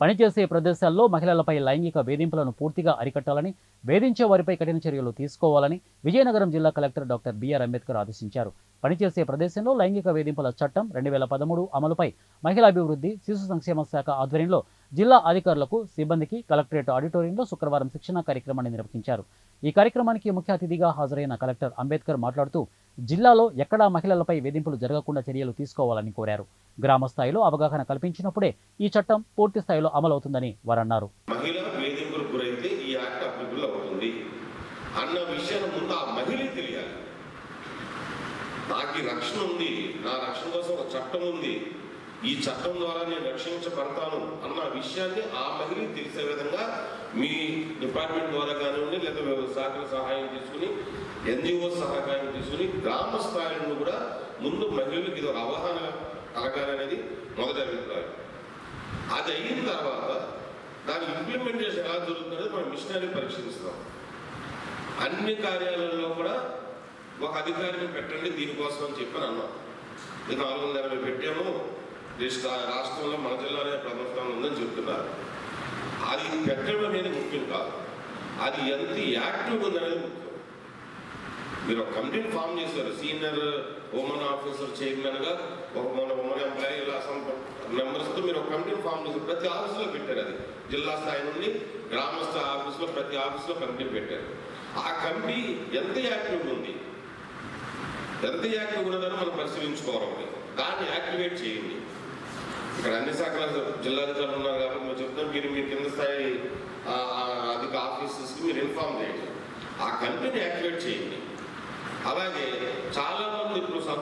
పనిచేసే ప్రదేశాల్లో మహిళలపై లైంగిక వేధింపులను పూర్తిగా అరికట్టాలని వేధించే వారిపై కఠిన చర్యలు తీసుకోవాలని విజయనగరం జిల్లా కలెక్టర్ డాక్టర్ బిఆర్ అంబేద్కర్ ఆదేశించారు పనిచేసే ప్రదేశంలో లైంగిక వేధింపుల చట్టం రెండు వేల పదమూడు అమలుపై మహిళాభివృద్ధి శిశు సంక్షేమ శాఖ ఆధ్వర్యంలో జిల్లా అధికారులకు సిబ్బందికి కలెక్టరేట్ ఆడిటోరియంలో శుక్రవారం శిక్షణా కార్యక్రమాన్ని నిర్వహించారు ఈ కార్యక్రమానికి ముఖ్య అతిథిగా హాజరైన కలెక్టర్ అంబేద్కర్ మాట్లాడుతూ జిల్లాలో ఎక్కడా మహిళలపై వేధింపులు జరగకుండా చర్యలు తీసుకోవాలని కోరారు గ్రామ స్థాయిలో అవగాహన కల్పించినప్పుడే ఈ చట్టం పూర్తి స్థాయిలో అమలవుతుందని వారన్నారు మహిళ వేధింపులకు గురైతే ఈ యాక్ట్ అప్లికబుల్ అవుతుంది అన్న విషయాన్ని ముందు ఆ మహిళే తెలియాలి నాకు ఈ రక్షణ ఉంది నా రక్షణ కోసం ఒక చట్టం ఉంది ఈ చట్టం ద్వారా నేను రక్షించబడతాను అన్న విషయాన్ని ఆ మహిళకి తెలిసే విధంగా మీ డిపార్ట్మెంట్ ద్వారా కానివ్వండి లేదా శాఖల సహాయం తీసుకుని ఎన్జిఓ సహకారం తీసుకుని గ్రామ స్థాయిలో కూడా ముందు మహిళలకు ఇది ఒక అవగాహన కలగాలనేది మొదటి అభిప్రాయం అది అయిన తర్వాత దాని ఇంప్లిమెంటేషన్ ఎలా జరుగుతుందో మనం మిషనరీ పరీక్షిస్తున్నాం అన్ని కార్యాలయాల్లో కూడా ఒక అధికారిని పెట్టండి దీనికోసం అని చెప్పి అన్నాం ఇది నాలుగు వందల ఎనభై పెట్టాము దేశ రాష్ట్రంలో మన జిల్లానే ప్రథమ స్థానం ఉందని చెప్తున్నారు అది పెట్టడం అనేది ముఖ్యం కాదు అది ఎంత యాక్టివ్ ఉందనేది ముఖ్యం మీరు ఒక కమిటీని ఫామ్ చేశారు సీనియర్ ఉమెన్ ఆఫీసర్ చైర్మన్గా ఒక మన ఉమెన్ ఎంప్లాయీ ఇలా సమ్ మెంబర్స్తో మీరు ఒక కమిటీని ఫామ్ చేశారు ప్రతి ఆఫీసులో పెట్టారు అది జిల్లా స్థాయి నుండి గ్రామ స్థాయి ఆఫీసులో ప్రతి ఆఫీసులో కమిటీ పెట్టారు ఆ కమిటీ ఎంత యాక్టివ్ ఉంది ఎంత యాక్టివ్ ఉన్నదని మనం పరిశీలించుకోవాలి దాన్ని యాక్టివేట్ చేయండి ఇక్కడ అన్ని శాఖల జిల్లాధికారులు ఉన్నారు కాబట్టి మేము చెప్తాం మీరు మీ కింద స్థాయి ఆ, ఆ, అధిక ఆఫీసెస్కి మీరు ఇన్ఫార్మ్ చేయండి ఆ కమిటీని యాక్టివేట్ చేయండి అలాగే చాలా మంది ఇప్పుడు